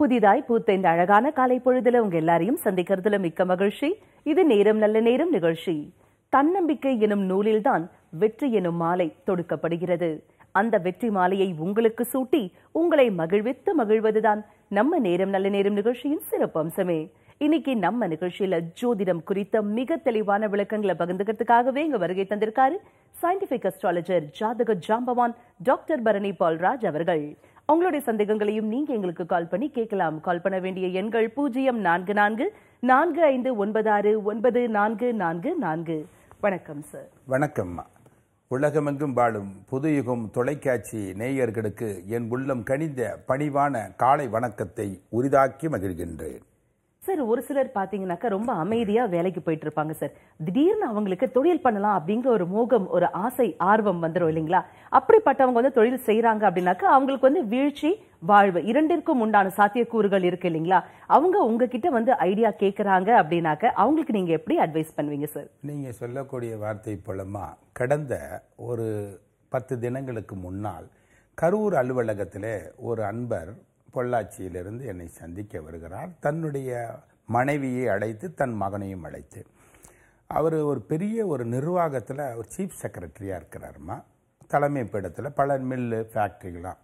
புதிதாய் பூத்த இந்த அழகான காலை பொழுதுல உங்க எல்லாரையும் சந்திக்கிறதுல மிக்க மகிழ்ச்சி இது நேரம் நல்ல நேரம் நிகழ்ச்சி தன்னம்பிக்கை எனும் நூலில்தான் வெற்றி எனும் மாலை தொடுக்கப்படுகிறது அந்த வெற்றி மாலையை உங்களுக்கு சூட்டி உங்களை மகிழ்வித்து மகிழ்வதுதான் நம்ம நேரம் நல்ல நேரம் நிகழ்ச்சியின் சிறப்பு அம்சமே இன்னைக்கு நம்ம நிகழ்ச்சியில ஜோதிடம் குறித்த மிக தெளிவான விளக்கங்களை பகிர்ந்துக்கிறதுக்காகவே இங்க வருகை தந்திருக்காரு சயின்டிபிக் அஸ்ட்ராலஜர் ஜாதக ஜாம்பவான் டாக்டர் பரணி பால்ராஜ் அவர்கள் உங்களுடைய சந்தேகங்களையும் நீங்க எங்களுக்கு கால் பண்ணி கேட்கலாம் கால் பண்ண வேண்டிய எண்கள் பூஜ்ஜியம் நான்கு நான்கு நான்கு ஐந்து ஒன்பது ஆறு ஒன்பது நான்கு நான்கு நான்கு வணக்கம் சார் வணக்கம்மா உலகமெங்கும் வாழும் புதுயுகம் தொலைக்காட்சி நேயர்களுக்கு என் உள்ளம் கனிந்த பணிவான காலை வணக்கத்தை உரிதாக்கி மகிழ்கின்றேன் சார் ஒரு சிலர் பாத்தீங்கன்னாக்கா ரொம்ப அமைதியா வேலைக்கு போயிட்டு இருப்பாங்க சார் திடீர்னு அவங்களுக்கு தொழில் பண்ணலாம் அப்படிங்கிற ஒரு மோகம் ஒரு ஆசை ஆர்வம் வந்துரும் இல்லைங்களா அப்படிப்பட்டவங்க வந்து தொழில் செய்யறாங்க அப்படின்னாக்கா அவங்களுக்கு வந்து வீழ்ச்சி வாழ்வு இரண்டிற்கும் உண்டான சாத்தியக்கூறுகள் இருக்கு இல்லைங்களா அவங்க உங்ககிட்ட வந்து ஐடியா கேக்குறாங்க அப்படின்னாக்க அவங்களுக்கு நீங்க எப்படி அட்வைஸ் பண்ணுவீங்க சார் நீங்க சொல்லக்கூடிய வார்த்தை போலமா கடந்த ஒரு பத்து தினங்களுக்கு முன்னால் கரூர் அலுவலகத்தில் ஒரு அன்பர் பொள்ளாச்சியிலிருந்து என்னை சந்திக்க வருகிறார் தன்னுடைய மனைவியை அழைத்து தன் மகனையும் அழைத்து அவர் ஒரு பெரிய ஒரு நிர்வாகத்தில் ஒரு சீஃப் செக்ரட்டரியாக இருக்கிறாருமா தலைமை பீடத்தில் பல மில்லு ஃபேக்ட்ரிகளாம்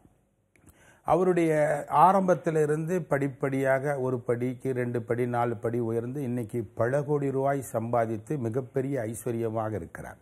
அவருடைய ஆரம்பத்திலிருந்து படிப்படியாக ஒரு படிக்கு ரெண்டு படி நாலு படி உயர்ந்து இன்னைக்கு பல கோடி ரூபாய் சம்பாதித்து மிகப்பெரிய ஐஸ்வர்யமாக இருக்கிறார்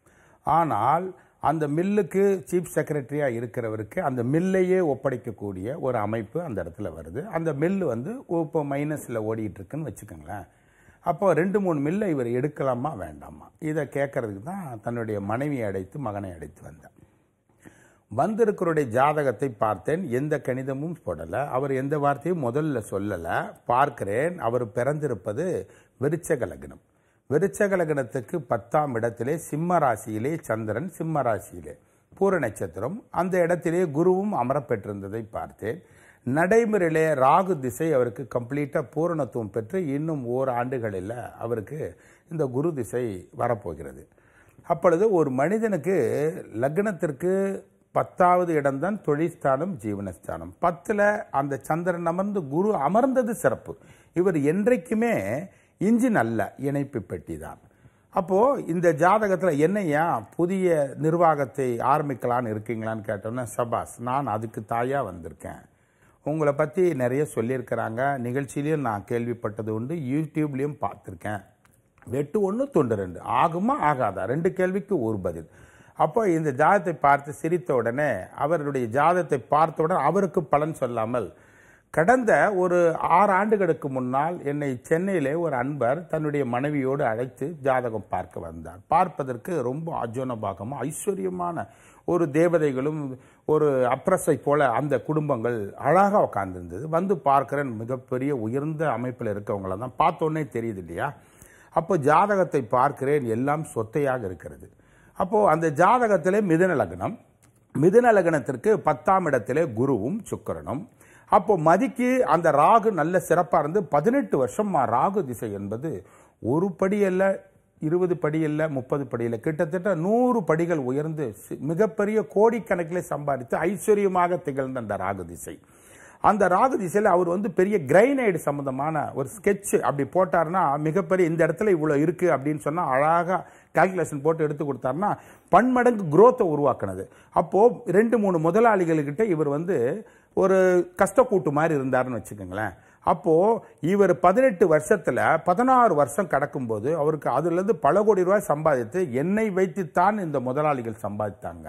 ஆனால் அந்த மில்லுக்கு சீஃப் செக்ரட்டரியாக இருக்கிறவருக்கு அந்த மில்லையே ஒப்படைக்கக்கூடிய ஒரு அமைப்பு அந்த இடத்துல வருது அந்த மில்லு வந்து இப்போ மைனஸில் ஓடிட்டு இருக்குன்னு வச்சுக்கோங்களேன் அப்போ ரெண்டு மூணு மில்லை இவர் எடுக்கலாமா வேண்டாமா இதை கேட்கறதுக்கு தான் தன்னுடைய மனைவியை அடைத்து மகனை அடைத்து வந்தேன் வந்திருக்கிறவருடைய ஜாதகத்தை பார்த்தேன் எந்த கணிதமும் போடலை அவர் எந்த வார்த்தையும் முதல்ல சொல்லலை பார்க்கிறேன் அவர் பிறந்திருப்பது விருச்சக லக்னம் விருச்சக லக்னத்துக்கு பத்தாம் இடத்திலே சிம்ம ராசியிலே சந்திரன் சிம்ம ராசியிலே பூர நட்சத்திரம் அந்த இடத்திலே குருவும் அமரப்பெற்றிருந்ததை பார்த்தேன் நடைமுறையிலே ராகு திசை அவருக்கு கம்ப்ளீட்டாக பூரணத்துவம் பெற்று இன்னும் ஓர் ஆண்டுகளில் அவருக்கு இந்த குரு திசை வரப்போகிறது அப்பொழுது ஒரு மனிதனுக்கு லக்னத்திற்கு பத்தாவது இடம்தான் தொழில்ஸ்தானம் ஜீவனஸ்தானம் பத்தில் அந்த சந்திரன் அமர்ந்து குரு அமர்ந்தது சிறப்பு இவர் என்றைக்குமே இன்ஜின் அல்ல இணைப்பு பெட்டி தான் அப்போது இந்த ஜாதகத்தில் என்னையா புதிய நிர்வாகத்தை ஆரம்பிக்கலான்னு இருக்கீங்களான்னு கேட்டோன்னே சபாஸ் நான் அதுக்கு தாயாக வந்திருக்கேன் உங்களை பற்றி நிறைய சொல்லியிருக்கிறாங்க நிகழ்ச்சியிலையும் நான் கேள்விப்பட்டது உண்டு யூடியூப்லேயும் பார்த்துருக்கேன் வெட்டு ஒன்று தொண்டு ரெண்டு ஆகுமா ஆகாதா ரெண்டு கேள்விக்கு ஒரு பதில் அப்போ இந்த ஜாதத்தை பார்த்து சிரித்த உடனே அவருடைய ஜாதத்தை பார்த்த உடனே அவருக்கு பலன் சொல்லாமல் கடந்த ஒரு ஆறு ஆண்டுகளுக்கு முன்னால் என்னை சென்னையிலே ஒரு அன்பர் தன்னுடைய மனைவியோடு அழைத்து ஜாதகம் பார்க்க வந்தார் பார்ப்பதற்கு ரொம்ப அஜோனபாகமாக ஐஸ்வர்யமான ஒரு தேவதைகளும் ஒரு அப்ரஸை போல அந்த குடும்பங்கள் அழகாக உட்கார்ந்துருந்தது வந்து பார்க்கிறேன் மிகப்பெரிய உயர்ந்த அமைப்பில் இருக்கவங்கள தான் பார்த்தோன்னே தெரியுது இல்லையா அப்போ ஜாதகத்தை பார்க்கிறேன் எல்லாம் சொத்தையாக இருக்கிறது அப்போது அந்த ஜாதகத்திலே மிதுன லக்னம் மிதுன லக்னத்திற்கு பத்தாம் இடத்திலே குருவும் சுக்கரனும் அப்போ மதிக்கு அந்த ராகு நல்ல சிறப்பாக இருந்து பதினெட்டு வருஷம் ராகு திசை என்பது ஒரு படி அல்ல இருபது படி இல்லை முப்பது படி இல்லை கிட்டத்தட்ட நூறு படிகள் உயர்ந்து மிகப்பெரிய கோடிக்கணக்கில் சம்பாதித்து ஐஸ்வர்யமாக திகழ்ந்த அந்த ராகு திசை அந்த ராகு திசையில் அவர் வந்து பெரிய கிரைனைடு சம்பந்தமான ஒரு ஸ்கெட்ச் அப்படி போட்டார்னா மிகப்பெரிய இந்த இடத்துல இவ்வளோ இருக்கு அப்படின்னு சொன்னால் அழகாக கால்குலேஷன் போட்டு எடுத்து கொடுத்தாருன்னா பன்மடங்கு குரோத்தை உருவாக்குனது அப்போது ரெண்டு மூணு முதலாளிகள்கிட்ட இவர் வந்து ஒரு கஷ்டக்கூட்டு மாதிரி இருந்தாருன்னு வச்சுக்கோங்களேன் அப்போது இவர் பதினெட்டு வருஷத்தில் பதினாறு வருஷம் கடக்கும்போது அவருக்கு அதுலேருந்து பல கோடி ரூபாய் சம்பாதித்து என்னை வைத்துத்தான் இந்த முதலாளிகள் சம்பாதித்தாங்க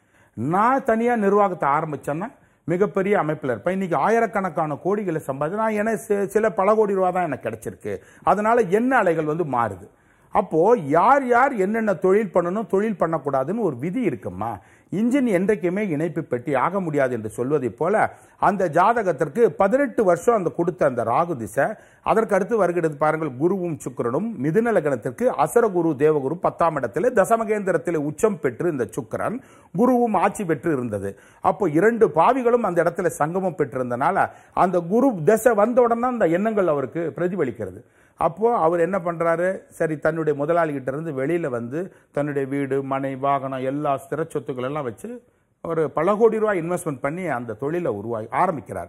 நான் தனியாக நிர்வாகத்தை ஆரம்பித்தேன்னா மிகப்பெரிய அமைப்பில் இருப்பேன் இன்னைக்கு ஆயிரக்கணக்கான கோடிகளை சம்பாதி நான் எனக்கு சில பல கோடி ரூபா தான் எனக்கு கிடைச்சிருக்கு அதனால என்ன அலைகள் வந்து மாறுது அப்போ யார் யார் என்னென்ன தொழில் பண்ணணும் தொழில் பண்ணக்கூடாதுன்னு ஒரு விதி இருக்குமா இன்ஜின் என்றைக்குமே இணைப்பு பெட்டி ஆக முடியாது என்று சொல்வதை போல அந்த ஜாதகத்திற்கு பதினெட்டு வருஷம் அந்த கொடுத்த அந்த ராகு திசை அதற்கு அடுத்து வருகிறது பாருங்கள் குருவும் சுக்கரனும் மிதுன லக்னத்திற்கு அசரகுரு தேவகுரு பத்தாம் இடத்துல தசமகேந்திரத்தில் உச்சம் பெற்று இந்த சுக்கரன் குருவும் ஆட்சி பெற்று இருந்தது அப்போ இரண்டு பாவிகளும் அந்த இடத்துல சங்கமம் பெற்றிருந்தனால அந்த குரு தசை வந்த உடனே அந்த எண்ணங்கள் அவருக்கு பிரதிபலிக்கிறது அப்போ அவர் என்ன பண்றாரு சரி தன்னுடைய முதலாளிகிட்ட இருந்து வெளியில வந்து தன்னுடைய வீடு மனை வாகனம் எல்லா ஸ்திர சொத்துக்கள் எல்லாம் வச்சு ஒரு பல கோடி ரூபாய் இன்வெஸ்ட்மெண்ட் பண்ணி அந்த தொழிலை உருவாகி ஆரம்பிக்கிறார்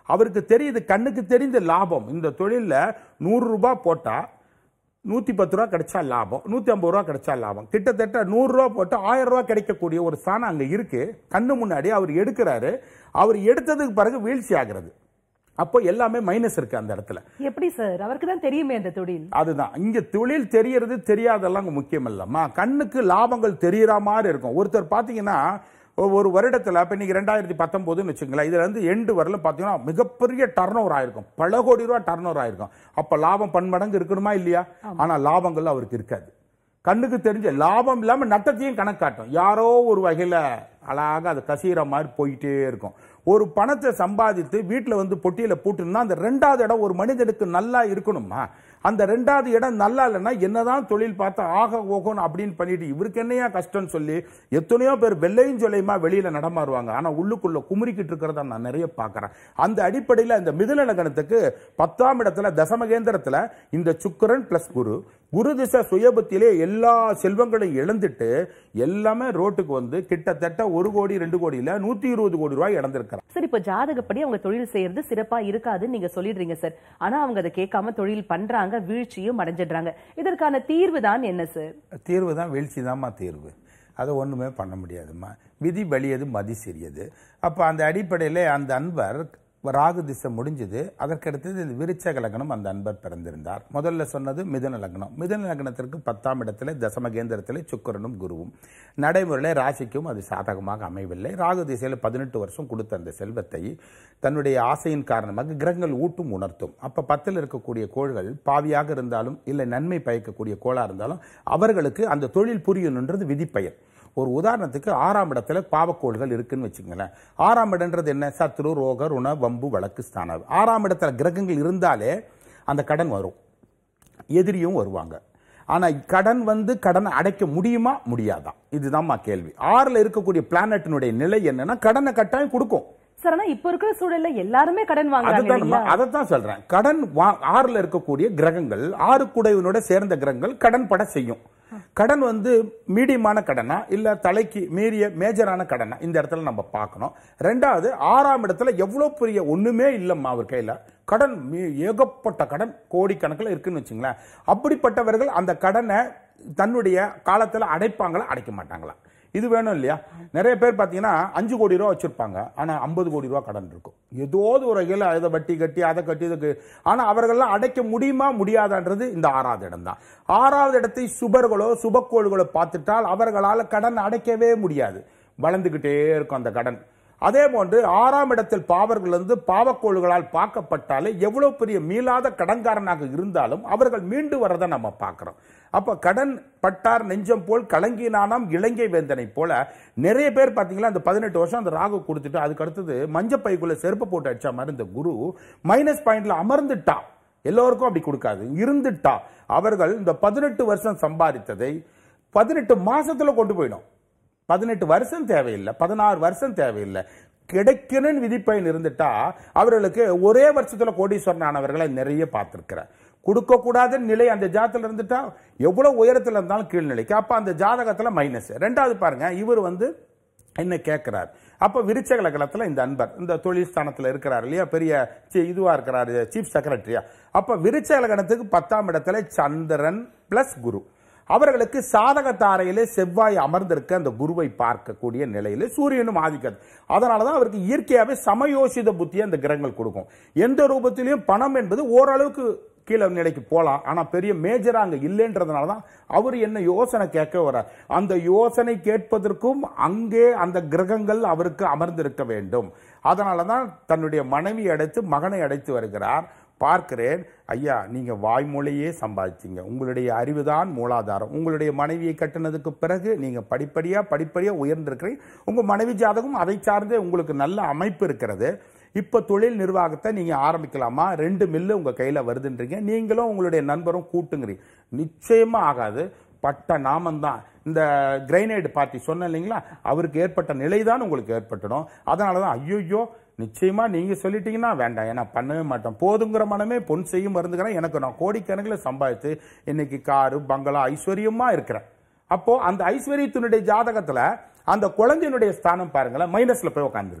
அவருக்கு தெரியுது கண்ணுக்கு தெரிந்த லாபம் இந்த தொழில்ல நூறு ரூபாய் போட்டா நூத்தி பத்து ரூபா கிடைச்சா லாபம் நூத்தி ஐம்பது ரூபா கிடைச்சா லாபம் கிட்டத்தட்ட நூறு ரூபா போட்டு ஆயிரம் ரூபா கிடைக்கக்கூடிய ஒரு ஸ்தானம் அங்க இருக்கு கண்ணு முன்னாடி அவர் எடுக்கிறாரு அவர் எடுத்ததுக்கு பிறகு வீழ்ச்சி ஆகிறது அப்போ எல்லாமே மைனஸ் இருக்கு அந்த இடத்துல எப்படி சார் அவருக்கு தான் தெரியுமே அந்த தொழில் அதுதான் இங்க தொழில் தெரியறது தெரியாதெல்லாம் அங்க முக்கியம் இல்லம்மா கண்ணுக்கு லாபங்கள் தெரியற மாதிரி இருக்கும் ஒருத்தர் பாத்தீங்கன்னா ஒ- ஒரு வருடத்துல இப்ப இன்னைக்கு ரெண்டாயிரத்தி பத்தொன்பதுன்னு வச்சுங்களேன் இதுல இருந்து எண்டு வரல பாத்தீங்கன்னா மிகப்பெரிய டர்ன் ஓவர் ஆயிருக்கும் பல கோடி ரூபாய் டர்ன் ஓவர் ஆயிருக்கும் அப்ப லாபம் பன்மடங்கு இருக்கணுமா இல்லையா ஆனா லாபங்கள் அவருக்கு இருக்காது கண்ணுக்கு தெரிஞ்ச லாபம் இல்லாம நட்டத்தையும் கணக்காட்டும் யாரோ ஒரு வகையில அழகா அது கசீர மாதிரி போயிட்டே இருக்கும் ஒரு பணத்தை சம்பாதித்து வீட்டுல வந்து பொட்டியில போட்டுனா அந்த ரெண்டாவது இடம் ஒரு மனிதனுக்கு நல்லா இருக்கணுமா அந்த ரெண்டாவது இடம் நல்லா இல்லைன்னா என்னதான் தொழில் பார்த்தா ஆக ஓகணும் அப்படின்னு பண்ணிட்டு இவருக்கு என்னையா கஷ்டம்னு சொல்லி எத்தனையோ பேர் வெள்ளையும் சொல்லையுமா வெளியில நடமாறுவாங்க ஆனா உள்ளுக்குள்ள குமுறிக்கிட்டு இருக்கிறத நான் நிறைய பார்க்கறேன் அந்த அடிப்படையில் இந்த மிதுன லக்னத்துக்கு பத்தாம் இடத்துல தசமகேந்திரத்துல இந்த சுக்கிரன் பிளஸ் குரு குரு திசை சுயபத்திலே எல்லா செல்வங்களையும் இழந்துட்டு எல்லாமே ரோட்டுக்கு வந்து கிட்டத்தட்ட ஒரு கோடி ரெண்டு கோடியில நூத்தி இருபது கோடி ரூபாய் இழந்திருக்கிறார் சார் இப்ப ஜாதகப்படி அவங்க தொழில் செய்யறது சிறப்பா இருக்காதுன்னு நீங்க சொல்லிடுறீங்க சார் ஆனா அவங்க அதை கேட்காம தொழில் பண்றாங்க வீழ்ச்சியும் அடைஞ்சிடுறாங்க இதற்கான தீர்வு தான் என்ன சார் தீர்வு தான் வீழ்ச்சி தான்மா தீர்வு அதை ஒன்றுமே பண்ண முடியாதும்மா விதி வலியது மதி சிறியது அப்போ அந்த அடிப்படையில் அந்த அன்பர் ராகு திசை முடிஞ்சது அதற்கடுத்தது இந்த விருச்சக லக்னம் அந்த அன்பர் பிறந்திருந்தார் முதல்ல சொன்னது மிதுன லக்னம் மிதுன லக்னத்திற்கு பத்தாம் இடத்துல தசமகேந்திரத்தில் சுக்கிரனும் குருவும் நடைமுறையில் ராசிக்கும் அது சாதகமாக அமையவில்லை ராகு திசையில் பதினெட்டு வருஷம் கொடுத்த அந்த செல்வத்தை தன்னுடைய ஆசையின் காரணமாக கிரகங்கள் ஊட்டும் உணர்த்தும் அப்ப பத்தில் இருக்கக்கூடிய கோள்கள் பாவியாக இருந்தாலும் இல்லை நன்மை பயக்கக்கூடிய கோளா இருந்தாலும் அவர்களுக்கு அந்த தொழில் புரியணுன்றது விதிப்பயன் ஒரு உதாரணத்துக்கு ஆறாம் இடத்துல பாவக்கோள்கள் இருக்குன்னு வச்சுங்களேன் ஆறாம் இடம்ன்றது என்ன சத்ரு ரோக ருண வம்பு வழக்கு ஸ்தானம் ஆறாம் இடத்துல கிரகங்கள் இருந்தாலே அந்த கடன் வரும் எதிரியும் வருவாங்க ஆனா கடன் வந்து கடனை அடைக்க முடியுமா முடியாதா இதுதான்மா கேள்வி ஆறுல இருக்கக்கூடிய பிளானட்டினுடைய நிலை என்னன்னா கடனை கட்டாயம் கொடுக்கும் சார் ஆனா இப்ப இருக்கிற சூழல்ல எல்லாருமே கடன் வாங்குறாங்க அதுதான் இல்லைங்களா? அதைத்தான் சொல்றேன் கடன் வா- ஆறுல இருக்கக்கூடிய கிரகங்கள் ஆறு குடைவினோட சேர்ந்த கிரகங்கள் கடன் பட செய்யும் கடன் வந்து மீடியமான கடனா இல்ல தலைக்கு மீறிய மேஜரான கடனா இந்த இடத்துல நம்ம பார்க்கணும் ரெண்டாவது ஆறாம் இடத்துல எவ்வளவு பெரிய ஒண்ணுமே இல்லம்மா அவர் கையில கடன் மீ- ஏகப்பட்ட கடன் கோடிக்கணக்கில் இருக்குன்னு வச்சுங்களேன் அப்படிப்பட்டவர்கள் அந்த கடனை தன்னுடைய காலத்துல அடைப்பாங்களா அடைக்க மாட்டாங்களா இது வேணும் இல்லையா நிறைய பேர் பார்த்தீங்கன்னா அஞ்சு கோடி ரூபா வச்சிருப்பாங்க ஆனா ஐம்பது கோடி ரூபா கடன் இருக்கும் ஏதோது ஒரு வகையில் அதை வட்டி கட்டி அதை கட்டி இதுக்கு ஆனா அவர்கள்லாம் அடைக்க முடியுமா முடியாதான்றது இந்த ஆறாவது இடம் தான் ஆறாவது இடத்தை சுபர்களோ சுபக்கோள்களோ பார்த்துட்டால் அவர்களால் கடன் அடைக்கவே முடியாது வளர்ந்துகிட்டே இருக்கும் அந்த கடன் அதே போன்று ஆறாம் இடத்தில் பாவர்கள் இருந்து பாவக்கோள்களால் பார்க்கப்பட்டாலே எவ்வளவு பெரிய மீளாத கடன்காரனாக இருந்தாலும் அவர்கள் மீண்டு வரதை நம்ம பார்க்கிறோம் அப்ப கடன் பட்டார் நெஞ்சம் போல் கலங்கினானாம் இலங்கை வேந்தனை போல நிறைய பேர் பாத்தீங்களா அந்த பதினெட்டு வருஷம் அந்த ராகு கொடுத்துட்டு அதுக்கு அடுத்தது மஞ்ச பைக்குள்ள செருப்பு போட்டு அடிச்ச மாதிரி இந்த குரு மைனஸ் பாயிண்ட்ல அமர்ந்துட்டா எல்லோருக்கும் அப்படி கொடுக்காது இருந்துட்டா அவர்கள் இந்த பதினெட்டு வருஷம் சம்பாதித்ததை பதினெட்டு மாசத்துல கொண்டு போயிடும் பதினெட்டு வருஷம் தேவையில்லை பதினாறு வருஷம் தேவையில்லை கிடைக்கணும்னு விதிப்பயன் இருந்துட்டா அவர்களுக்கு ஒரே வருஷத்துல கோடீஸ்வரன் ஆனவர்களை நிறைய பார்த்திருக்கிறேன் கொடுக்க கூடாத நிலை அந்த ஜாதத்துல இருந்துட்டா எவ்வளவு உயரத்துல இருந்தாலும் கீழ்நிலைக்கு அப்ப அந்த ஜாதகத்துல மைனஸ் ரெண்டாவது பாருங்க இவர் வந்து என்ன கேட்கிறார் அப்ப விருச்சக லக்னத்துல இந்த அன்பர் இந்த தொழில் ஸ்தானத்துல இருக்கிறார் இல்லையா பெரிய சி- இதுவா இருக்கிறாரு சீஃப் செக்ரட்டரியா அப்ப விருச்சக லக்னத்துக்கு பத்தாம் இடத்துல சந்திரன் பிளஸ் குரு அவர்களுக்கு சாதக தாரையிலே செவ்வாய் அமர்ந்திருக்க அந்த குருவை பார்க்கக்கூடிய நிலையில சூரியனும் ஆதிக்கிறது அதனாலதான் அவருக்கு இயற்கையாவே சமயோசித புத்தியை அந்த கிரகங்கள் கொடுக்கும் எந்த ரூபத்திலையும் பணம் என்பது ஓரளவுக்கு கீழே நிலைக்கு போலாம் ஆனா பெரிய மேஜரா அங்க இல்லைன்றதுனால தான் அவர் என்ன யோசனை கேட்க வர்றார் அந்த யோசனை கேட்பதற்கும் அங்கே அந்த கிரகங்கள் அவருக்கு அமர்ந்திருக்க வேண்டும் அதனால தான் தன்னுடைய மனைவி அடைத்து மகனை அடைத்து வருகிறார் பார்க்கிறேன் ஐயா நீங்க வாய்மொழியே சம்பாதிச்சீங்க உங்களுடைய அறிவுதான் மூலாதாரம் உங்களுடைய மனைவியை கட்டினதுக்கு பிறகு நீங்க படிப்படியா படிப்படியா உயர்ந்திருக்கிறீங்க உங்க மனைவி ஜாதகம் அதை சார்ந்தே உங்களுக்கு நல்ல அமைப்பு இருக்கிறது இப்ப தொழில் நிர்வாகத்தை நீங்க ஆரம்பிக்கலாமா ரெண்டு மில்லு உங்க கையில வருதுன்றீங்க நீங்களும் உங்களுடைய நண்பரும் கூட்டுங்கிறீங்க நிச்சயமா ஆகாது பட்ட நாமந்தான் இந்த கிரைனைடு பார்ட்டி சொன்ன இல்லைங்களா அவருக்கு ஏற்பட்ட நிலைதான் உங்களுக்கு ஏற்பட்டுடும் அதனால தான் ஐயோ நிச்சயமா நீங்க சொல்லிட்டீங்கன்னா வேண்டாம் ஏன்னா பண்ணவே மாட்டோம் போதுங்கிற மனமே பொன் செய்யும் மருந்துக்கிறேன் எனக்கு நான் கோடிக்கணக்கில் சம்பாதித்து இன்னைக்கு காரு பங்களா ஐஸ்வர்யமா இருக்கிறேன் அப்போ அந்த ஐஸ்வர்யத்தினுடைய ஜாதகத்துல அந்த குழந்தையினுடைய ஸ்தானம் பாருங்களேன் மைனஸ்ல போய் உட்காந்துருக்கு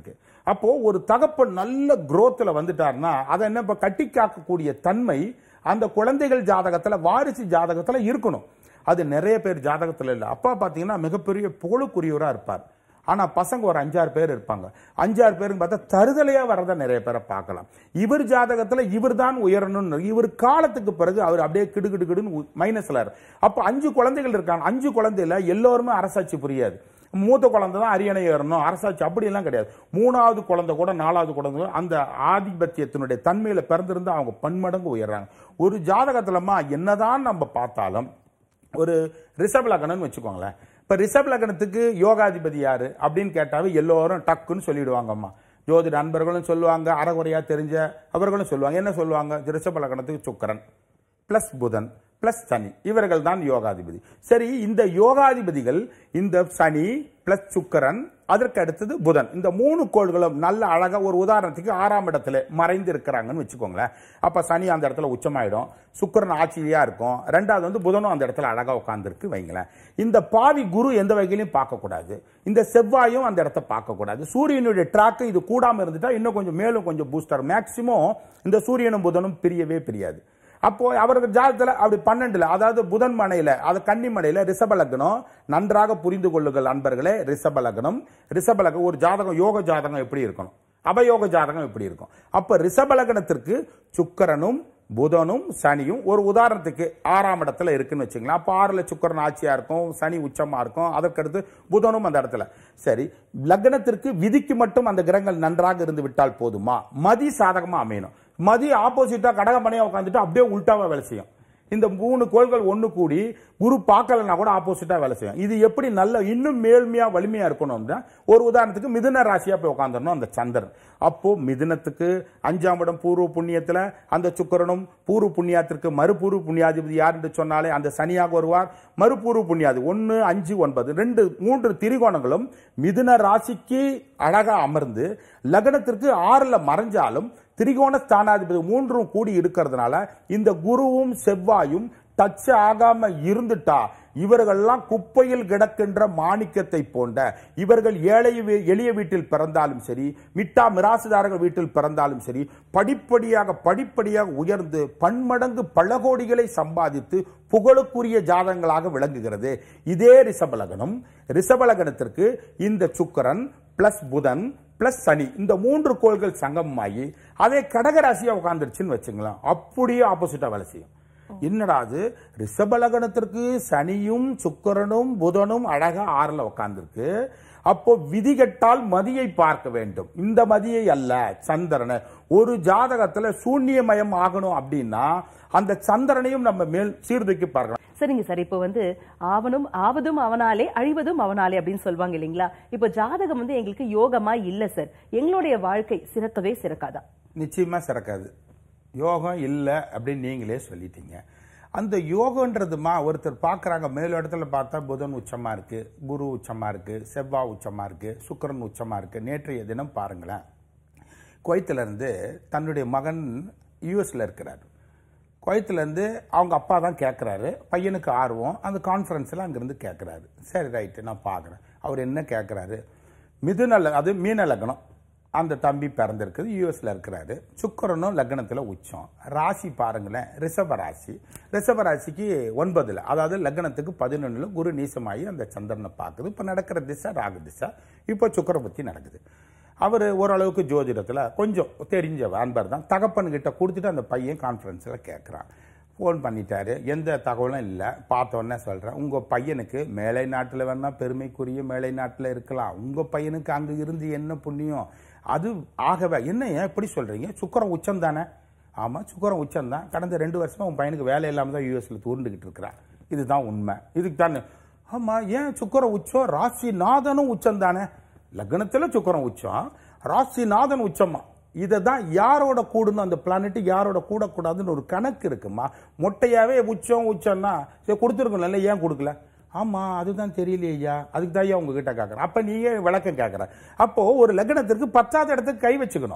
அப்போ ஒரு தகப்பன் நல்ல growthல வந்துட்டாருன்னா அதை என்ன இப்ப கட்டி காக்கக்கூடிய தன்மை அந்த குழந்தைகள் ஜாதகத்துல வாரிசு ஜாதகத்துல இருக்கணும் அது நிறைய பேர் ஜாதகத்துல இல்லை அப்பா பார்த்தீங்கன்னா மிகப்பெரிய புகழுக்குரியவரா இருப்பார் ஆனா பசங்க ஒரு அஞ்சாறு பேர் இருப்பாங்க அஞ்சாறு பேருன்னு பார்த்தா தருதலையா வரத நிறைய பேரை பார்க்கலாம் இவர் ஜாதகத்துல இவர் தான் உயரணும்னு இவர் காலத்துக்கு பிறகு அவர் அப்படியே கிடு கிடு கிடுன்னு மைனஸ்ல அப்ப அஞ்சு குழந்தைகள் இருக்காங்க அஞ்சு குழந்தையில எல்லோருமே அரசாட்சி புரியாது மூத்த குழந்தை தான் அரியணை ஏறணும் அரசாட்சி அப்படி எல்லாம் கிடையாது மூணாவது குழந்தை கூட நாலாவது குழந்தை கூட அந்த ஆதிபத்தியத்தினுடைய தன்மையில பிறந்திருந்து அவங்க பன்மடங்கு உயர்றாங்க ஒரு ஜாதகத்துலமா என்னதான் நம்ம பார்த்தாலும் ஒரு ரிஷப லக்னம்னு வச்சுக்கோங்களேன் இப்ப ரிஷப லக்னத்துக்கு யோகாதிபதி யாரு அப்படின்னு கேட்டாவே எல்லோரும் டக்குன்னு சொல்லிடுவாங்கம்மா ஜோதிட அன்பர்களும் சொல்லுவாங்க அறகுறையா தெரிஞ்ச அவர்களும் சொல்லுவாங்க என்ன சொல்லுவாங்க ரிஷப லக்னத்துக்கு சுக்கரன் பிளஸ் புதன் பிளஸ் சனி இவர்கள் தான் யோகாதிபதி சரி இந்த யோகாதிபதிகள் இந்த சனி பிளஸ் சுக்கரன் அதற்கு அடுத்தது புதன் இந்த மூணு கோள்களும் நல்ல அழகா ஒரு உதாரணத்துக்கு ஆறாம் இடத்துல மறைந்து இருக்கிறாங்கன்னு வச்சுக்கோங்களேன் அப்ப சனி அந்த இடத்துல உச்சமாயிடும் சுக்கரன் ஆட்சியா இருக்கும் ரெண்டாவது வந்து புதனும் அந்த இடத்துல அழகா உட்கார்ந்துருக்கு வைங்களேன் இந்த பாவி குரு எந்த வகையிலையும் பார்க்கக்கூடாது இந்த செவ்வாயும் அந்த இடத்த பார்க்கக்கூடாது சூரியனுடைய ட்ராக்கு இது கூடாம இருந்துட்டா இன்னும் கொஞ்சம் மேலும் கொஞ்சம் பூஸ்டர் மேக்சிமம் இந்த சூரியனும் புதனும் பிரியவே பிரியாது அப்போ அவருக்கு ஜாதகத்துல அப்படி பன்னெண்டுல அதாவது புதன் மனையில அது கன்னி மனையில ரிஷப லக்னம் நன்றாக புரிந்து கொள்ளுங்கள் அன்பர்களே ரிஷப லக்னம் ரிஷப லக்னம் ஒரு ஜாதகம் யோக ஜாதகம் எப்படி இருக்கணும் அபயோக ஜாதகம் எப்படி இருக்கும் அப்ப ரிஷப லக்னத்திற்கு சுக்கரனும் புதனும் சனியும் ஒரு உதாரணத்துக்கு ஆறாம் இடத்துல இருக்குன்னு வச்சுங்களேன் அப்ப ஆறுல சுக்கரன் ஆட்சியா இருக்கும் சனி உச்சமா இருக்கும் அதற்கடுத்து புதனும் அந்த இடத்துல சரி லக்னத்திற்கு விதிக்கு மட்டும் அந்த கிரகங்கள் நன்றாக இருந்து விட்டால் போதுமா மதி சாதகமா அமையணும் மதி ஆப்போசிட்டா கடகமனையா உட்காந்துட்டு அப்படியே உல்டாவா வேலை செய்யும் இந்த மூணு கோள்கள் ஒண்ணு கூடி குரு பார்க்கலன்னா கூட ஆப்போசிட்டா வேலை செய்யும் இது எப்படி நல்ல இன்னும் மேல்மையா வலிமையா இருக்கணும்னா ஒரு உதாரணத்துக்கு மிதுன ராசியா போய் உட்காந்துடணும் அந்த சந்திரன் அப்போ மிதுனத்துக்கு அஞ்சாம் இடம் பூர்வ புண்ணியத்துல அந்த சுக்கரனும் பூர்வ புண்ணியத்திற்கு மறுபூர்வ புண்ணியாதிபதி யார் என்று சொன்னாலே அந்த சனியாக வருவார் மறுபூர்வ புண்ணியாதி ஒன்னு அஞ்சு ஒன்பது ரெண்டு மூன்று திரிகோணங்களும் மிதுன ராசிக்கு அழகா அமர்ந்து லக்னத்திற்கு ஆறுல மறைஞ்சாலும் திரிகோண ஸ்தானாதிபதி மூன்றும் கூடி இருக்கிறதுனால இந்த குருவும் செவ்வாயும் டச் ஆகாம இருந்துட்டா இவர்கள்லாம் குப்பையில் கிடக்கின்ற மாணிக்கத்தை போன்ற இவர்கள் ஏழை வீ- எளிய வீட்டில் பிறந்தாலும் சரி மிட்டா மிராசுதாரர்கள் வீட்டில் பிறந்தாலும் சரி படிப்படியாக படிப்படியாக உயர்ந்து பன்மடங்கு பல கோடிகளை சம்பாதித்து புகழுக்குரிய ஜாதகங்களாக விளங்குகிறது இதே ரிஷபலகனம் ரிஷபலகனத்திற்கு இந்த சுக்கரன் பிளஸ் புதன் பிளஸ் சனி இந்த மூன்று கோள்கள் சங்கமமாகி அதே கடகராசியா உட்கார்ந்துருச்சுன்னு வச்சுங்களேன் அப்படியே ஆப்போசிட்டா வேலை செய்யும் என்னடா அது ரிஷபலகனத்திற்கு சனியும் சுக்கிரனும் புதனும் அழகா ஆறுல உட்கார்ந்துருக்கு அப்போ விதிகட்டால் மதியை பார்க்க வேண்டும் இந்த மதியை அல்ல சந்திரனை ஒரு ஜாதகத்துல சூன்யமயம் ஆகணும் அப்படின்னா அந்த சந்திரனையும் நம்ம மேல் சீர்தூக்கி பார்க்கணும் சரிங்க சார் இப்போ வந்து ஆவனும் ஆவதும் அவனாலே அழிவதும் அவனாலே அப்படின்னு சொல்லுவாங்க இல்லைங்களா இப்போ ஜாதகம் வந்து எங்களுக்கு யோகமா இல்ல சார் எங்களுடைய வாழ்க்கை சிறக்கவே சிறக்காதா நிச்சயமா சிறக்காது யோகம் இல்லை அப்படின்னு நீங்களே சொல்லிட்டீங்க அந்த யோகன்றதுமா ஒருத்தர் பார்க்குறாங்க மேல் இடத்துல பார்த்தா புதன் உச்சமா இருக்கு குரு உச்சமா இருக்கு செவ்வாய் உச்சமா இருக்கு சுக்கிரன் உச்சமா இருக்கு நேற்றைய தினம் பாருங்களேன் குவைத்துல இருந்து தன்னுடைய மகன் யூஎஸ்ல இருக்கிறார் குவைத்துல இருந்து அவங்க அப்பா தான் கேட்குறாரு பையனுக்கு ஆர்வம் அந்த கான்ஃபரன்ஸில் அங்கேருந்து கேட்குறாரு சரி ரைட்டு நான் பார்க்குறேன் அவர் என்ன கேட்குறாரு மிதுன ல- அது மீன லக்னம் அந்த தம்பி பிறந்திருக்குது யூஎஸ்ல இருக்கிறாரு சுக்கிரனும் லக்னத்தில் உச்சம் ராசி பாருங்களேன் ரிஷப ராசி ரிஷப ராசிக்கு ஒன்பதுல அதாவது லக்னத்துக்கு பதினொன்னுல குரு நீசமாகி அந்த சந்திரனை பார்க்குது இப்போ நடக்கிற திசை ராகு திசை இப்போ சுக்கர புத்தி நடக்குது அவர் ஓரளவுக்கு ஜோதிடத்தில் கொஞ்சம் தெரிஞ்ச அன்பர் தான் தகப்பன்கிட்ட கொடுத்துட்டு அந்த பையன் கான்ஃபரன்ஸில் கேட்குறான் ஃபோன் பண்ணிட்டாரு எந்த தகவலும் இல்லை பார்த்தோன்னே சொல்கிறேன் உங்கள் பையனுக்கு மேலை நாட்டில் வேணால் பெருமைக்குரிய மேலை நாட்டில் இருக்கலாம் உங்கள் பையனுக்கு அங்கே இருந்து என்ன புண்ணியம் அது ஆகவே என்ன ஏன் இப்படி சொல்கிறீங்க சுக்கரம் உச்சம் தானே ஆமாம் சுக்கரம் உச்சம் தான் கடந்த ரெண்டு வருஷமா உன் பையனுக்கு வேலை இல்லாமல் தான் யூஎஸ்ல தூண்டுகிட்டு இருக்கிறான் இதுதான் உண்மை இதுக்கு தானே ஆமாம் ஏன் சுக்கரம் உச்சம் ராசி நாதனும் உச்சம் தானே லக்னத்தில் சுக்கரம் உச்சம் ராசிநாதன் உச்சமா இதை தான் யாரோட கூடணும் அந்த பிளானட் யாரோட கூடக்கூடாதுன்னு ஒரு கணக்கு இருக்குமா மொட்டையாவே உச்சம் உச்சம்னா சரி கொடுத்துருக்கணும்ல ஏன் கொடுக்கல ஆமா அதுதான் தெரியலையா அதுக்கு தான் ஐயா உங்ககிட்ட கேட்கறேன் அப்ப நீங்க விளக்கம் கேட்கற அப்போ ஒரு லக்னத்திற்கு பத்தாவது இடத்துக்கு கை வச்சுக்கணும்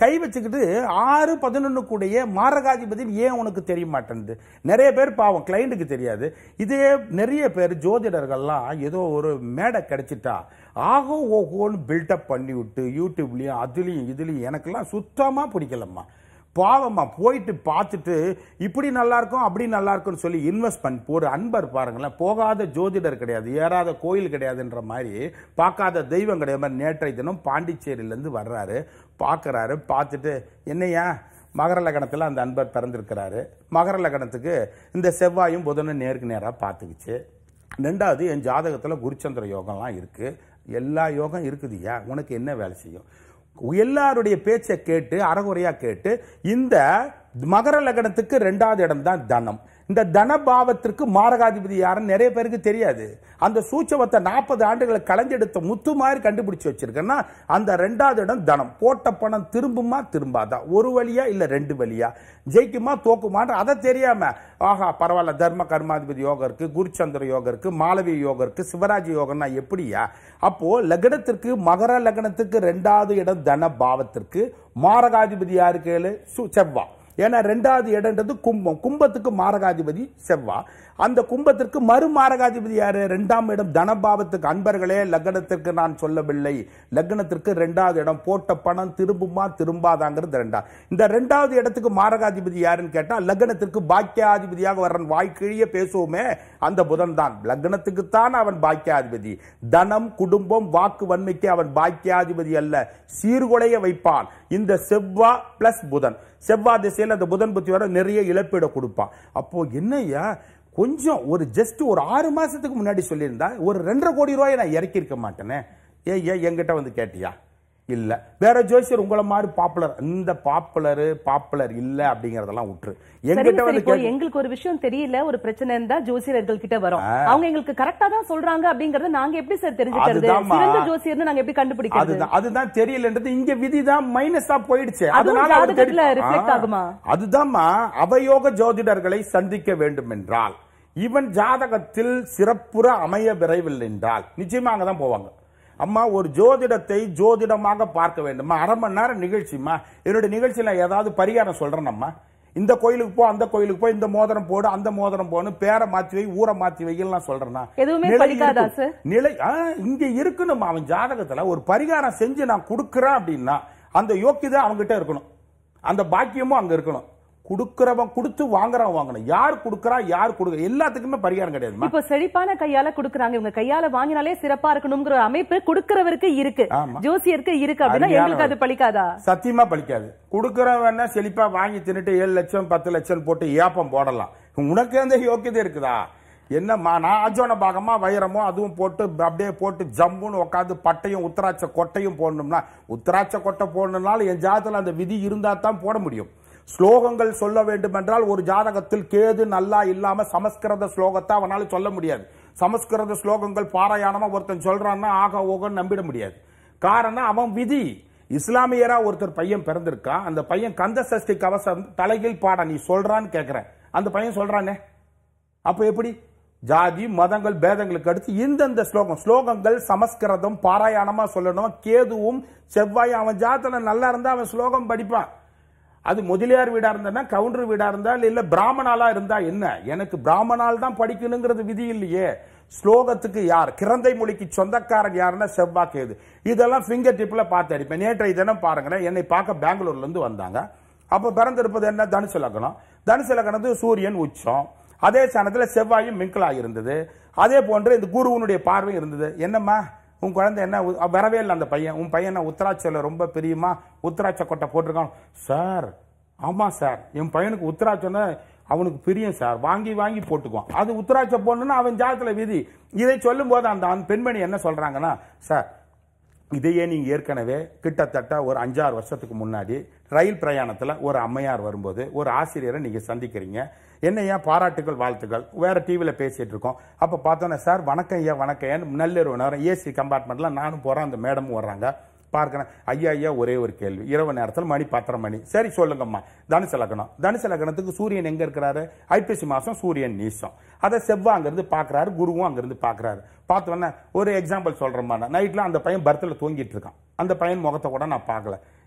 கை வச்சுக்கிட்டு ஆறு பதினொன்னு கூடயே மாரகாதிபதி ஏன் உனக்கு தெரிய மாட்டேங்குது நிறைய பேர் பாவம் கிளைண்ட்டுக்கு தெரியாது இதே நிறைய பேர் ஜோதிடர்கள்லாம் ஏதோ ஒரு மேடை கிடைச்சிட்டா ஆகோ ஓஹோன்னு பில்டப் பண்ணி விட்டு யூடியூப்லயும் அதுலயும் இதுலயும் எனக்கெல்லாம் சுத்தமா பிடிக்கலம்மா பாவம்மா போயிட்டு பார்த்துட்டு இப்படி நல்லா இருக்கும் அப்படி நல்லா இருக்கும்னு சொல்லி இன்வெஸ்ட் பண்ணி ஒரு அன்பர் பாருங்களேன் போகாத ஜோதிடர் கிடையாது ஏறாத கோயில் கிடையாதுன்ற மாதிரி பார்க்காத தெய்வம் கிடையாது மாதிரி நேற்றைய தினம் பாண்டிச்சேரியிலேருந்து வர்றாரு பார்க்கறாரு பார்த்துட்டு என்னையா மகர லக்னத்தில் அந்த அன்பர் பிறந்திருக்கிறாரு மகர லக்னத்துக்கு இந்த செவ்வாயும் புதனும் நேருக்கு நேராக பார்த்துக்குச்சு ரெண்டாவது என் ஜாதகத்தில் குருச்சந்திர யோகம்லாம் இருக்கு எல்லா யோகம் இருக்குதுயா உனக்கு என்ன வேலை செய்யும் எல்லாருடைய பேச்சை கேட்டு அறகுறையா கேட்டு இந்த மகர லக்னத்துக்கு ரெண்டாவது இடம் தான் தனம் இந்த தனபாவத்திற்கு மாரகாதிபதி யாருன்னு நிறைய பேருக்கு தெரியாது அந்த சூச்சவத்தை நாற்பது ஆண்டுகளை களைஞ்செடுத்த முத்து மாதிரி கண்டுபிடிச்சு வச்சிருக்கேன்னா அந்த ரெண்டாவது இடம் தனம் போட்ட பணம் திரும்புமா திரும்பாதா ஒரு வழியா இல்ல ரெண்டு வழியா ஜெயிக்குமா தோக்குமான்னு அதை தெரியாம ஆஹா பரவாயில்ல தர்ம கர்மாதிபதி யோகம் இருக்கு குருச்சந்திர யோகம் இருக்கு மாளவிய யோகம் இருக்கு சிவராஜ் யோகம்னா எப்படியா அப்போ லக்னத்திற்கு மகர லக்னத்துக்கு ரெண்டாவது இடம் தன பாவத்திற்கு மாரகாதிபதி யாரு கேளு சு- செவ்வா ஏன்னா ரெண்டாவது இடம்ன்றது கும்பம் கும்பத்துக்கு மாரகாதிபதி செவ்வா அந்த கும்பத்திற்கு மறு மாரகாதிபதி யாரு ரெண்டாம் இடம் தனபாவத்துக்கு அன்பர்களே லக்னத்திற்கு நான் சொல்லவில்லை லக்னத்திற்கு ரெண்டாவது இடம் போட்ட பணம் திரும்புமா திரும்பாதாங்கிறது ரெண்டா இந்த ரெண்டாவது இடத்துக்கு மாரகாதிபதி யாருன்னு கேட்டா லக்னத்திற்கு பாக்கியாதிபதியாக வர்றன் வாய்க்கிழிய பேசுவோமே அந்த புதன் தான் லக்னத்துக்கு தான் அவன் பாக்கியாதிபதி தனம் குடும்பம் வாக்கு வன்மைக்கு அவன் பாக்கியாதிபதி அல்ல சீர்குலைய வைப்பான் இந்த செவ்வா பிளஸ் புதன் செவ்வாய் திசையில் அந்த புதன் புத்தி வர நிறைய இழப்பீடை கொடுப்பான் அப்போ என்னய்யா கொஞ்சம் ஒரு ஜஸ்ட் ஒரு ஆறு மாசத்துக்கு முன்னாடி சொல்லியிருந்தா ஒரு ரெண்டரை கோடி ரூபாயை நான் இறக்கி இருக்க மாட்டேனே ஏ ஏன் என்கிட்ட வந்து கேட்டியா இல்ல வேற ஜோசியர் உங்களை மாதிரி பாப்புலர் இந்த பாப்புலர் பாப்புலர் இல்ல அப்படிங்கறதெல்லாம் விட்டுரு சரி என்கிட்ட சரி வந்து இப்போ கேட்டு எங்களுக்கு ஒரு விஷயம் தெரியல ஒரு பிரச்சனை இருந்தா ஜோசியர்கள் கிட்ட வரோம் அவங்க எங்களுக்கு கரெக்டா தான் சொல்றாங்க அப்படிங்கறத நாங்க எப்படி சார் தெரிஞ்சுக்கிறது அதுதாம்மா. சிறந்த ஜோசியர்னு நாங்க எப்படி கண்டுபிடிக்கிறது அதுதான் அதுதான் தெரியலன்றது இங்க விதிதான் மைனஸா போயிடுச்சு அதுவும் அதனால அவர் ஜாதகத்துல தெரி- reflect ஆ, ஆகுமா? அதுதான்மா அவயோக ஜோதிடர்களை சந்திக்க வேண்டும் என்றால் இவன் ஜாதகத்தில் சிறப்புற அமைய விரைவில் என்றால் நிச்சயமா அங்கதான் போவாங்க அம்மா ஒரு ஜோதிடத்தை ஜோதிடமாக பார்க்க வேண்டுமா அரை மணி நேரம் நிகழ்ச்சிமா என்னுடைய நிகழ்ச்சியில ஏதாவது பரிகாரம் சொல்றேனம்மா இந்த கோயிலுக்கு போ அந்த கோயிலுக்கு போய் இந்த மோதிரம் போடு அந்த மோதிரம் போன்னு பேரை மாத்தி வை ஊரை மாத்தி வைக்கலாம் சொல்றேன்னா எதுவுமே நிலை பலிக்காதா இருக்கும். சார்? நிலை ஆ, இங்க இருக்கணும் அவன் ஜாதகத்துல ஒரு பரிகாரம் செஞ்சு நான் கொடுக்கறேன் அப்படின்னா அந்த யோக்கியதை அவன்கிட்ட இருக்கணும் அந்த பாக்கியமும் அங்க இருக்கணும் கொடுக்கறவன் கொடுத்து வாங்குறவன் வாங்கணும் யார் கொடுக்கறா யார் கொடுக்க எல்லாத்துக்குமே பரிகாரம் கிடையாதுமா இப்போ செழிப்பான கையால குடுக்குறாங்க இவங்க கையால வாங்கினாலே சிறப்பா இருக்கணுங்கிற ஒரு அமைப்பு குடுக்கறவருக்கு இருக்கு ஆமா. ஜோசியருக்கு இருக்கு அப்படின்னா அருமையான எங்களுக்கு அது பலிக்காதா சத்தியமா பலிக்காது கொடுக்கறவன் செழிப்பா வாங்கி தின்னுட்டு ஏழு லட்சம் பத்து லட்சம் போட்டு ஏப்பம் போடலாம் உனக்கு எந்த யோக்கியதை இருக்குதா என்னம்மா நான் அஜோன பாகமா வைரமோ அதுவும் போட்டு அப்படியே போட்டு ஜம்முன்னு உட்காந்து பட்டையும் உத்தராட்ச கொட்டையும் போடணும்னா உத்தராட்ச கொட்டை போடணும்னாலும் என் ஜாதகத்தில் அந்த விதி இருந்தா தான் போட முடியும் ஸ்லோகங்கள் சொல்ல வேண்டும் என்றால் ஒரு ஜாதகத்தில் கேது நல்லா இல்லாம சமஸ்கிருத ஸ்லோகத்தை அவனால சொல்ல முடியாது சமஸ்கிருத ஸ்லோகங்கள் பாராயணமா ஒருத்தன் சொல்றான்னா ஆக ஓகன்னு நம்பிட முடியாது காரணம் அவன் விதி இஸ்லாமியரா ஒருத்தர் பையன் பிறந்திருக்கான் அந்த பையன் கந்த சஷ்டி கவசம் தலைகீழ் பாட நீ சொல்றான்னு கேக்குறேன் அந்த பையன் சொல்றானே அப்ப எப்படி ஜாதி மதங்கள் பேதங்களுக்கு அடுத்து இந்தந்த ஸ்லோகம் ஸ்லோகங்கள் சமஸ்கிருதம் பாராயணமா சொல்லணும் கேதுவும் செவ்வாய் அவன் ஜாதத்துல நல்லா இருந்தா அவன் ஸ்லோகம் படிப்பான் அது முதலியார் வீடா இருந்தா கவுண்டர் வீடா இருந்தா இல்ல பிராமணாலா இருந்தா என்ன எனக்கு பிராமணால் தான் படிக்கணுங்கிறது விதி இல்லையே ஸ்லோகத்துக்கு யார் கிரந்தை மொழிக்கு சொந்தக்காரன் யாருன்னா செவ்வா கேது இதெல்லாம் ஃபிங்கர் டிப்ல பார்த்து அடிப்பேன் நேற்றைய தினம் பாருங்களேன் என்னை பார்க்க பெங்களூர்ல இருந்து வந்தாங்க அப்ப பிறந்திருப்பது என்ன தனுசு லக்னம் தனுசு லக்னத்து சூரியன் உச்சம் அதே ஸ்தானத்துல செவ்வாயும் மிங்கிளாக இருந்தது அதே போன்று இந்த குருவனுடைய பார்வை இருந்தது என்னம்மா உன் குழந்தை என்ன உ- வரவே இல்லை அந்த பையன் உன் பையன் என்ன உத்தராட்சியில் ரொம்ப பிரியுமா உத்தராட்ச கொட்டை போட்டிருக்கான் சார் ஆமா சார் என் பையனுக்கு உத்தராட்சம்னா அவனுக்கு பிரியம் சார் வாங்கி வாங்கி போட்டுக்குவான் அது உத்தராட்ச போடணும்னா அவன் ஜாதத்துல விதி இதை சொல்லும் போது அந்த அந்த பெண்மணி என்ன சொல்றாங்கன்னா சார் இதையே நீங்க ஏற்கனவே கிட்டத்தட்ட ஒரு அஞ்சாறு வருஷத்துக்கு முன்னாடி ரயில் பிரயாணத்துல ஒரு அம்மையார் வரும்போது ஒரு ஆசிரியரை நீங்க சந்திக்கிறீங்க என்னையா பாராட்டுகள் வாழ்த்துக்கள் வேற டிவியில பேசிட்டு இருக்கோம் அப்ப பார்த்தோன்னே சார் வணக்கம் ஐயா வணக்கம் ஏன் நள்ளிரவு நேரம் ஏசி கம்பார்ட்மெண்ட்ல நானும் போறேன் அந்த மேடமும் வர்றாங்க பார்க்கிறேன் ஐயா ஐயா ஒரே ஒரு கேள்வி இரவு நேரத்தில் மணி பத்தரை மணி சரி சொல்லுங்கம்மா தனுசு லக்னம் தனுசு லக்னத்துக்கு சூரியன் எங்க இருக்கிறாரு ஐப்பசி மாசம் சூரியன் நீசம் அதை செவ்வா அங்கிருந்து பாக்குறாரு குருவும் அங்கிருந்து பாக்குறாரு பார்த்தோன்னே ஒரு எக்ஸாம்பிள் சொல்றேம்மா நான் நைட்ல அந்த பையன் பர்த்தில் தூங்கிட்டு இருக்கான் அந்த பையன் முகத்தை கூட நான் பார்க்கல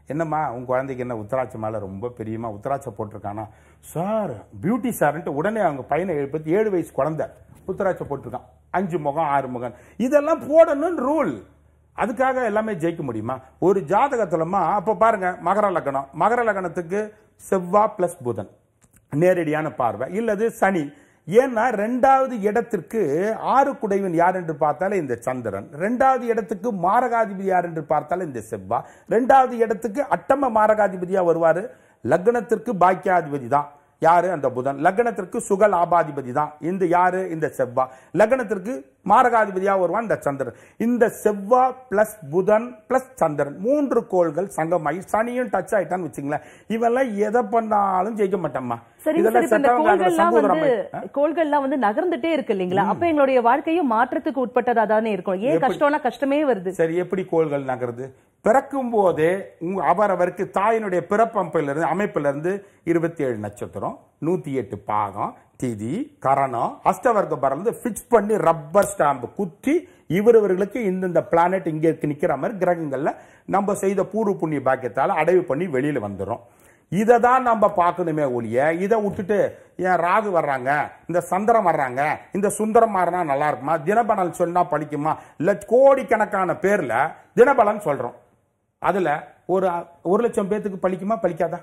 என்னம்மா உன் குழந்தைக்கு என்ன உத்தராட்ச மாலை ரொம்ப பெரியமா உத்தராட்சம் போட்டிருக்கானா சார் பியூட்டி சார்ன்ட்டு உடனே அவங்க பையனை எழுப்பத்தி ஏழு வயசு குழந்தை உத்தராட்சம் போட்டிருக்கான் அஞ்சு முகம் ஆறு முகம் இதெல்லாம் போடணும்னு ரூல் அதுக்காக எல்லாமே ஜெயிக்க முடியுமா ஒரு ஜாதகத்துலமா அப்ப பாருங்க மகர லக்னம் மகர லக்னத்துக்கு செவ்வா பிளஸ் புதன் நேரடியான பார்வை இல்லது சனி ஏன்னா ரெண்டாவது இடத்திற்கு ஆறு குடைவன் யார் என்று பார்த்தாலே இந்த சந்திரன் ரெண்டாவது இடத்துக்கு மாரகாதிபதி யார் என்று பார்த்தாலே இந்த செவ்வா ரெண்டாவது இடத்துக்கு அட்டம மாரகாதிபதியா வருவாரு லக்னத்திற்கு பாக்கியாதிபதி தான் யாரு அந்த புதன் லக்னத்திற்கு சுக லாபாதிபதி தான் இந்த யாரு இந்த செவ்வா லக்னத்திற்கு மாரகாதிபதியா வருவான் இந்த சந்திரன் இந்த செவ்வா பிளஸ் புதன் பிளஸ் சந்திரன் மூன்று கோள்கள் சங்கமாகி சனியும் டச் ஆயிட்டான்னு வச்சுங்களேன் இவெல்லாம் எதை பண்ணாலும் ஜெயிக்க மாட்டோம்மா சரி சரி இப்ப இந்த கோள்கள்லாம் வந்து கோள்கள்லாம் வந்து நகர்ந்துட்டே இருக்கு இல்லைங்களா அப்ப எங்களுடைய வாழ்க்கையும் மாற்றத்துக்கு உட்பட்டதா தானே இருக்கும் ஏன் கஷ்டம்னா கஷ்டமே வருது சரி எப்படி கோள்கள் நகருது பிறக்கும் போதே உங்க- அவரவருக்கு தாயினுடைய பிறப்பமைப்பிலிருந்து அமைப்பிலிருந்து இருபத்தி ஏழு நட்சத்திரம் நூத்தி எட்டு பாகம் திதி கரணம் அஷ்டவர்க்க பரந்து ஃபிக்ஸ் பண்ணி ரப்பர் ஸ்டாம்ப் குத்தி இவரவர்களுக்கு இந்தந்த பிளானட் இங்க இருக்கு நிக்கிற மாதிரி கிரகங்கள்ல நம்ம செய்த பூர்வ புண்ணிய பாக்கியத்தால அடைவு பண்ணி வெளியில வந்துடும் இதை தான் நம்ம பார்க்கணுமே ஒழிய இதை விட்டுட்டு ஏன் ராகு வர்றாங்க இந்த சந்திரம் வர்றாங்க இந்த சுந்தரம் மாறினா நல்லா இருக்குமா தினபலன் சொன்னா படிக்குமா இல்ல கோடிக்கணக்கான பேர்ல தினபலன் சொல்றோம் அதுல ஒரு ஒரு லட்சம் பேத்துக்கு பலிக்குமா பலிக்காதா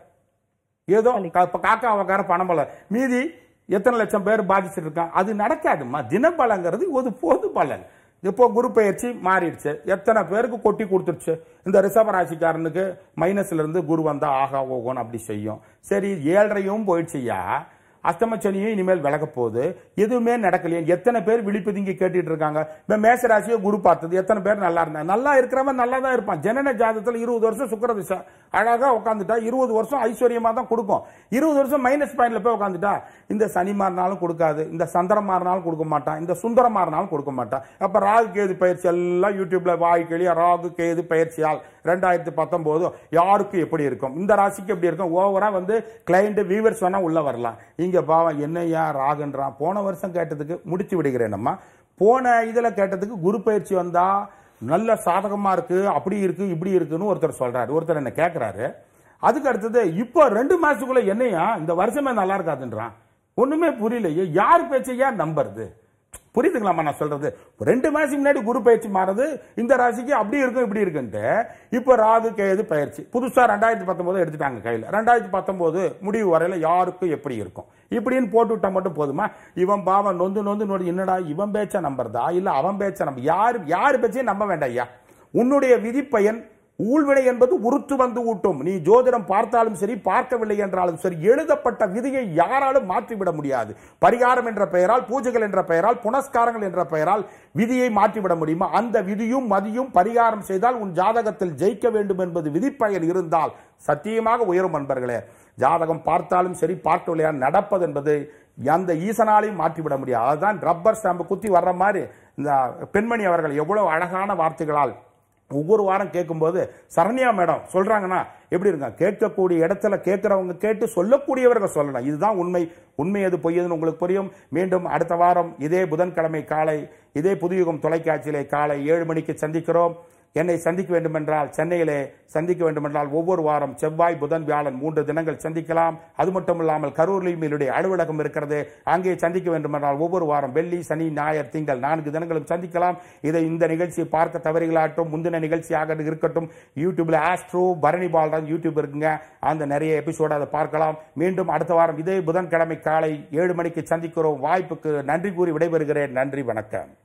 ஏதோ கா- இப்ப காக்கா அவக்கார பணம் போல மீதி எத்தனை லட்சம் பேர் பாதிச்சிட்டு இருக்கான் அது நடக்காதும்மா தினபலங்கிறது ஒரு பொது பலன் இப்போ குரு பெயர்ச்சி மாறிடுச்சு எத்தனை பேருக்கு கொட்டி கொடுத்துருச்சு இந்த ரிஷப ராசிக்காரனுக்கு மைனஸ்ல இருந்து குரு வந்தா ஆகா ஓகோன்னு அப்படி செய்யும் சரி ஏழரையும் போயிடுச்சுயா அஷ்டமச்சனியும் இனிமேல் விலக போகுது எதுவுமே நடக்கலையே எத்தனை பேர் விழிப்புதுங்கி கேட்டுட்டு இருக்காங்க இப்ப மேசராசியை குரு பார்த்தது எத்தனை பேர் நல்லா இருந்தாங்க நல்லா இருக்கிறவன் நல்லா தான் இருப்பான் ஜனன ஜாதத்துல இருபது வருஷம் சுக்கர திசை அழகா உட்காந்துட்டா இருபது வருஷம் ஐஸ்வர்யமா தான் கொடுக்கும் இருபது வருஷம் மைனஸ் பாயிண்ட்ல போய் உட்காந்துட்டா இந்த சனி மாறினாலும் கொடுக்காது இந்த சந்திரம் மாறினாலும் கொடுக்க மாட்டான் இந்த சுந்தரம் மாறினாலும் கொடுக்க மாட்டான் அப்ப ராகு கேது பயிற்சி எல்லாம் யூடியூப்ல வாய் கிளிய ராகு கேது பயிற்சியால் ரெண்டாயிரத்தி பத்தொன்பது யாருக்கு எப்படி இருக்கும் இந்த ராசிக்கு எப்படி இருக்கும் ஓவரா வந்து கிளைண்ட் வியூவர்ஸ் வேணா உள்ள வரலாம் இங்க பாவம் என்னையா ராகுன்றான் போன வருஷம் கேட்டதுக்கு முடிச்சு விடுகிறேன் நம்ம போன இதுல கேட்டதுக்கு குரு பயிற்சி வந்தா நல்ல சாதகமா இருக்கு அப்படி இருக்கு இப்படி இருக்குன்னு ஒருத்தர் சொல்றாரு ஒருத்தர் என்ன கேக்குறாரு அதுக்கு அடுத்தது இப்போ ரெண்டு மாசத்துக்குள்ள என்னையா இந்த வருஷமே நல்லா இருக்காதுன்றான் ஒண்ணுமே புரியலையே யார் பேச்சையா நம்புறது புரியுதுங்களாமா நான் சொல்றது ரெண்டு மாசம் முன்னாடி குரு பயிற்சி மாறுது இந்த ராசிக்கு அப்படி இருக்கும் இப்படி இருக்குன்ட்டு இப்போ ராகு கேது பயிற்சி புதுசா ரெண்டாயிரத்தி பத்தொன்பது எடுத்துட்டாங்க கையில ரெண்டாயிரத்தி பத்தொன்பது முடிவு வரையில யாருக்கும் எப்படி இருக்கும் இப்படின்னு போட்டு விட்டா மட்டும் போதுமா இவன் பாவம் நொந்து நொந்து நோடி என்னடா இவன் பேச்ச நம்புறதா இல்ல அவன் பேச்ச நம்ப யாரு யாரு பேச்சையும் நம்ப வேண்டாம் ஐயா உன்னுடைய விதிப்பயன் ஊழ்வினை என்பது உருத்து வந்து ஊட்டும் நீ ஜோதிடம் பார்த்தாலும் சரி பார்க்கவில்லை என்றாலும் சரி எழுதப்பட்ட விதியை யாராலும் மாற்றிவிட முடியாது பரிகாரம் என்ற பெயரால் பூஜைகள் என்ற பெயரால் புனஸ்காரங்கள் என்ற பெயரால் விதியை மாற்றிவிட முடியுமா அந்த விதியும் மதியும் பரிகாரம் செய்தால் உன் ஜாதகத்தில் ஜெயிக்க வேண்டும் என்பது விதிப்பயன் இருந்தால் சத்தியமாக உயரும் நண்பர்களே ஜாதகம் பார்த்தாலும் சரி பார்க்கவில்லையா நடப்பது என்பது அந்த ஈசனாலையும் மாற்றிவிட முடியாது அதுதான் ரப்பர் ஸ்டாம்பு குத்தி வர்ற மாதிரி இந்த பெண்மணி அவர்கள் எவ்வளவு அழகான வார்த்தைகளால் ஒவ்வொரு வாரம் கேட்கும்போது சரண்யா மேடம் சொல்றாங்கன்னா எப்படி இருங்க கேட்கக்கூடிய இடத்துல கேட்கிறவங்க கேட்டு சொல்லக்கூடியவர்கள் சொல்லலாம் இதுதான் உண்மை உண்மை எது பொய்யதுன்னு உங்களுக்கு புரியும் மீண்டும் அடுத்த வாரம் இதே புதன்கிழமை காலை இதே புதுயுகம் தொலைக்காட்சியிலே காலை ஏழு மணிக்கு சந்திக்கிறோம் என்னை சந்திக்க வேண்டுமென்றால் சென்னையிலே சந்திக்க வேண்டுமென்றால் ஒவ்வொரு வாரம் செவ்வாய் புதன் வியாழன் மூன்று தினங்கள் சந்திக்கலாம் அது மட்டும் இல்லாமல் கரூரில் என்னுடைய அலுவலகம் இருக்கிறது அங்கே சந்திக்க வேண்டுமென்றால் ஒவ்வொரு வாரம் வெள்ளி சனி ஞாயிறு திங்கள் நான்கு தினங்களும் சந்திக்கலாம் இதை இந்த நிகழ்ச்சியை பார்க்க தவறுகளாட்டும் முந்தின நிகழ்ச்சியாக இருக்கட்டும் யூடியூப்ல ஆஸ்ட்ரோ பரணி பால்ராஜ் யூடியூப் இருக்குங்க அந்த நிறைய எபிசோட அதை பார்க்கலாம் மீண்டும் அடுத்த வாரம் இதே புதன்கிழமை காலை ஏழு மணிக்கு சந்திக்கிறோம் வாய்ப்புக்கு நன்றி கூறி விடைபெறுகிறேன் நன்றி வணக்கம்